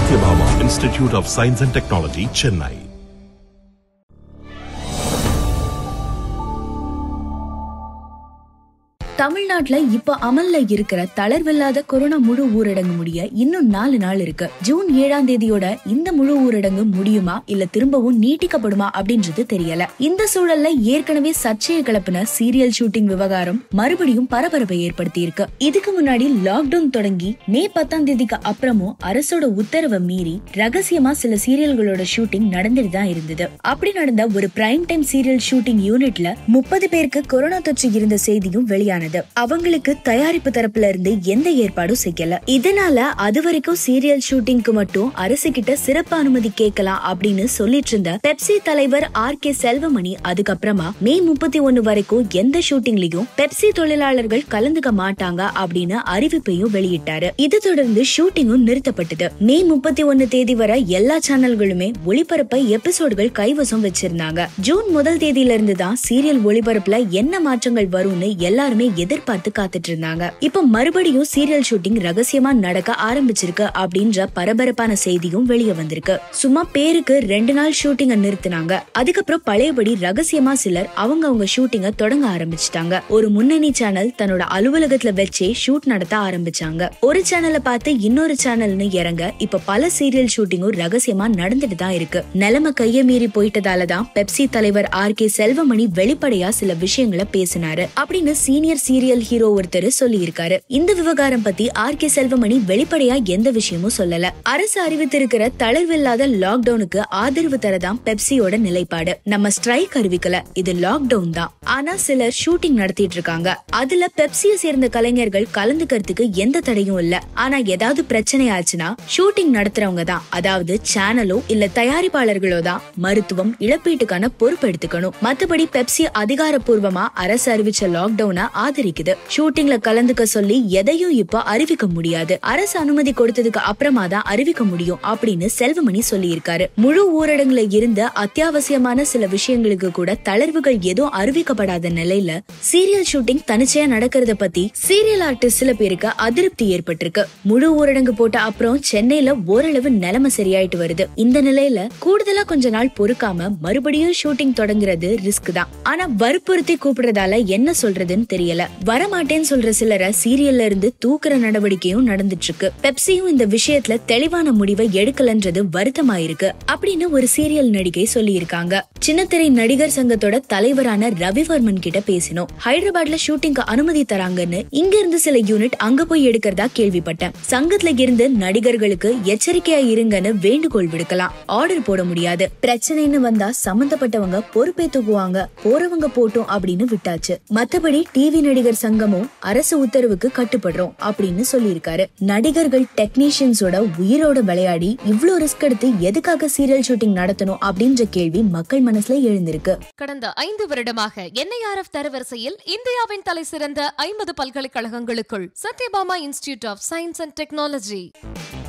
Satyabhama Institute of Science and Technology, Chennai. தமிழ்நாட்டுல இப்ப அமல்ல இருக்கிற தளர்வில்லாத கொரோனா முழு ஊரடங்கு முடிய இன்னும் நாலு நாள் இருக்கு ஜூன் ஏழாம் தேதியோட இந்த முழு ஊரடங்கு முடியுமா இல்ல திரும்பவும் நீட்டிக்கப்படுமா அப்படின்றது தெரியல இந்த சூழல்ல ஏற்கனவே சர்ச்சையை கிளப்பின சீரியல் ஷூட்டிங் விவகாரம் மறுபடியும் பரபரப்பை ஏற்படுத்தி இருக்கு இதுக்கு முன்னாடி லாக்டவுன் தொடங்கி மே பத்தாம் தேதிக்கு அப்புறமும் அரசோட உத்தரவை மீறி ரகசியமா சில சீரியல்களோட ஷூட்டிங் நடந்துட்டு தான் இருந்தது அப்படி நடந்த ஒரு பிரைம் டைம் சீரியல் ஷூட்டிங் யூனிட்ல முப்பது பேருக்கு கொரோனா தொற்று இருந்த செய்தியும் வெளியானது அவங்களுக்கு தயாரிப்பு தரப்புல இருந்து எந்த ஏற்பாடும் செய்யல இதனால அது வரைக்கும் சீரியல் ஷூட்டிங்க்கு மட்டும் அரசு கிட்ட சிறப்பு அனுமதி கேட்கலாம் அப்படின்னு சொல்லிட்டு இருந்த பெப்சி தலைவர் ஆர் கே செல்வமணி அதுக்கப்புறமா மே முப்பத்தி ஒண்ணு வரைக்கும் எந்த ஷூட்டிங்லயும் பெப்சி தொழிலாளர்கள் கலந்துக்க மாட்டாங்க அப்படின்னு அறிவிப்பையும் வெளியிட்டாரு இது தொடர்ந்து ஷூட்டிங்கும் நிறுத்தப்பட்டது மே முப்பத்தி ஒண்ணு தேதி வரை எல்லா சேனல்களுமே ஒளிபரப்ப எபிசோடுகள் கைவசம் வச்சிருந்தாங்க ஜூன் முதல் தேதியில இருந்து தான் சீரியல் ஒளிபரப்புல என்ன மாற்றங்கள் வரும்னு எல்லாருமே எதிர்பார்த்து காத்துட்டு இருந்தாங்க இப்ப மறுபடியும் சீரியல் ஷூட்டிங் ரகசியமா நடக்க ஆரம்பிச்சிருக்கு அப்படின்ற பரபரப்பான செய்தியும் வெளியே வந்திருக்கு சும்மா பேருக்கு ரெண்டு நாள் ஷூட்டிங்க நிறுத்தினாங்க அதுக்கப்புறம் பழையபடி ரகசியமா சிலர் அவங்க அவங்க ஷூட்டிங்க தொடங்க ஆரம்பிச்சிட்டாங்க ஒரு முன்னணி சேனல் தன்னோட அலுவலகத்துல வச்சே ஷூட் நடத்த ஆரம்பிச்சாங்க ஒரு சேனலை பார்த்து இன்னொரு சேனல்னு இறங்க இப்ப பல சீரியல் ஷூட்டிங்கும் ரகசியமா நடந்துட்டு தான் இருக்கு நிலைமை கைய மீறி போயிட்டதால தான் பெப்சி தலைவர் ஆர் கே செல்வமணி வெளிப்படையா சில விஷயங்களை பேசினாரு அப்படின்னு சீனியர் சீரியல் ஹீரோ ஒருத்தர் சொல்லி இருக்காரு இந்த விவகாரம் பத்தி ஆர் கே செல்வமணி வெளிப்படையா எந்த விஷயமும் சொல்லல அரசு அறிவித்திருக்கிற தளர்வில்லாத லாக்டவுனுக்கு ஆதரவு தரதான் பெப்சியோட நிலைப்பாடு நம்ம ஸ்ட்ரைக் அறிவிக்கல இது லாக்டவுன் தான் ஆனா சிலர் ஷூட்டிங் நடத்திட்டு இருக்காங்க அதுல பெப்சியை சேர்ந்த கலைஞர்கள் கலந்துக்கிறதுக்கு எந்த தடையும் இல்ல ஆனா ஏதாவது பிரச்சனை ஆச்சுன்னா ஷூட்டிங் நடத்துறவங்க தான் அதாவது சேனலோ இல்ல தயாரிப்பாளர்களோ தான் மருத்துவம் இழப்பீட்டுக்கான பொறுப்பு எடுத்துக்கணும் மத்தபடி பெப்சி அதிகாரப்பூர்வமா அரசு அறிவிச்ச லாக்டவுனை ஆதரிக்குது ஷூட்டிங்ல கலந்துக்க சொல்லி எதையும் இப்ப அறிவிக்க முடியாது அரசு அனுமதி கொடுத்ததுக்கு அப்புறமா தான் அறிவிக்க முடியும் அப்படின்னு செல்வமணி சொல்லி இருக்காரு முழு ஊரடங்குல இருந்த அத்தியாவசியமான சில விஷயங்களுக்கு கூட தளர்வுகள் எதுவும் அறிவிக்கப்படாத நிலையில சீரியல் ஷூட்டிங் தனிச்சையா நடக்கிறத பத்தி சீரியல் ஆர்டிஸ்ட் சில பேருக்கு அதிருப்தி ஏற்பட்டிருக்கு முழு ஊரடங்கு போட்ட அப்புறம் சென்னையில ஓரளவு நிலைமை சரியாயிட்டு வருது இந்த நிலையில கூடுதலா கொஞ்ச நாள் பொறுக்காம மறுபடியும் ஷூட்டிங் தொடங்குறது ரிஸ்க் தான் ஆனா வற்புறுத்தி கூப்பிடுறதால என்ன சொல்றதுன்னு தெரியல வரமாட்டேன்னு சொல்ற சிலரை சீரியல்ல இருந்து தூக்குற நடவடிக்கையும் நடந்துட்டு இருக்கு பெப்சியும் இந்த விஷயத்துல தெளிவான முடிவை எடுக்கலன்றது வருத்தமா இருக்கு அப்படின்னு ஒரு சீரியல் நடிகை சொல்லி இருக்காங்க சின்னத்திரை நடிகர் சங்கத்தோட தலைவரான ரவிவர்மன் கிட்ட பேசினோம் ஹைதராபாத்ல ஷூட்டிங்க்கு அனுமதி தராங்கன்னு இங்க இருந்து சில யூனிட் அங்க போய் எடுக்கிறதா கேள்விப்பட்டேன் சங்கத்துல இருந்து நடிகர்களுக்கு எச்சரிக்கையா இருங்கன்னு வேண்டுகோள் விடுக்கலாம் ஆர்டர் போட முடியாது பிரச்சனைன்னு வந்தா சம்பந்தப்பட்டவங்க பொறுப்பேத்துக்குவாங்க போறவங்க போட்டோம் அப்படின்னு விட்டாச்சு மத்தபடி டிவி நடிகர் சங்கமும் அரசு உத்தரவுக்கு கட்டுப்படுறோம் அப்படின்னு சொல்லியிருக்காரு நடிகர்கள் டெக்னீஷியன்ஸோட உயிரோட விளையாடி இவ்ளோ ரிஸ்க் எடுத்து எதுக்காக சீரியல் ஷூட்டிங் நடத்தணும் அப்படின்ற கேள்வி மக்கள் மனசுல எழுந்திருக்கு கடந்த ஐந்து வருடமாக என்ஐஆர்எஃப் தரவரிசையில் இந்தியாவின் தலை சிறந்த ஐம்பது பல்கலைக்கழகங்களுக்குள் Sathyabama Institute of Science and technology